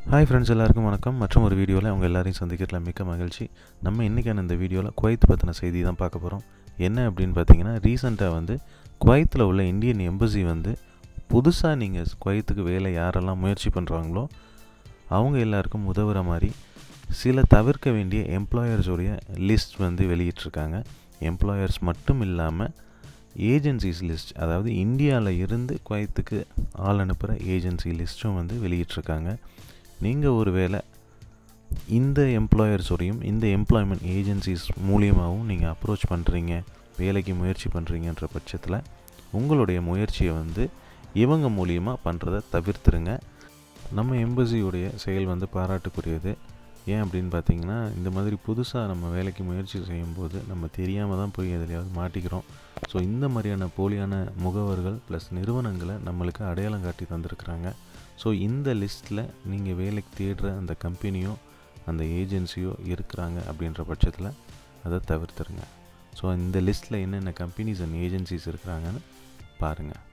hi friends எல்லாருக்கும் வணக்கம் மற்றும் ஒரு வீடியோவில் அவங்க எல்லாரையும் சந்திக்கிறதுல மிக்க மகிழ்ச்சி நம்ம இன்றைக்கான இந்த வீடியோவில் குவைத் பற்றின செய்தி தான் பார்க்க போகிறோம் என்ன அப்படின்னு பார்த்தீங்கன்னா ரீசெண்டாக வந்து குவைத்தில் உள்ள இந்தியன் எம்பசி வந்து புதுசாக நீங்கள் குவைத்துக்கு வேலை யாரெல்லாம் முயற்சி பண்ணுறாங்களோ அவங்க எல்லாருக்கும் உதவுற மாதிரி சில தவிர்க்க வேண்டிய எம்ப்ளாயர்ஸுடைய லிஸ்ட் வந்து வெளியிட்ருக்காங்க எம்ப்ளாயர்ஸ் மட்டும் இல்லாமல் ஏஜென்சிஸ் லிஸ்ட் அதாவது இந்தியாவில் இருந்து குவைத்துக்கு ஆள் அனுப்புகிற ஏஜென்சி லிஸ்ட்டும் வந்து வெளியிட்ருக்காங்க நீங்கள் ஒரு வேளை இந்த எம்ப்ளாயர்ஸோடையும் இந்த எம்ப்ளாய்மெண்ட் ஏஜென்சிஸ் மூலியமாகவும் நீங்கள் அப்ரோச் பண்ணுறீங்க வேலைக்கு முயற்சி பண்ணுறீங்கன்ற பட்சத்தில் உங்களுடைய முயற்சியை வந்து இவங்க மூலியமாக பண்ணுறத தவிர்த்துருங்க நம்ம எம்பசியுடைய செயல் வந்து பாராட்டுக்குரியது ஏன் அப்படின்னு பார்த்தீங்கன்னா இந்த மாதிரி புதுசாக நம்ம வேலைக்கு முயற்சி செய்யும்போது நம்ம தெரியாமல் தான் போய் எதுலையாவது மாட்டிக்கிறோம் ஸோ இந்த மாதிரியான போலியான முகவர்கள் ப்ளஸ் நிறுவனங்களை நம்மளுக்கு அடையாளம் காட்டி தந்திருக்கிறாங்க ஸோ இந்த லிஸ்ட்டில் நீங்கள் வேலைக்கு தேடுற அந்த கம்பெனியோ அந்த ஏஜென்சியோ இருக்கிறாங்க அப்படின்ற பட்சத்தில் அதை தவிர்த்துருங்க ஸோ இந்த லிஸ்ட்டில் என்னென்ன கம்பெனிஸ் அண்ட் ஏஜென்சிஸ் இருக்கிறாங்கன்னு பாருங்கள்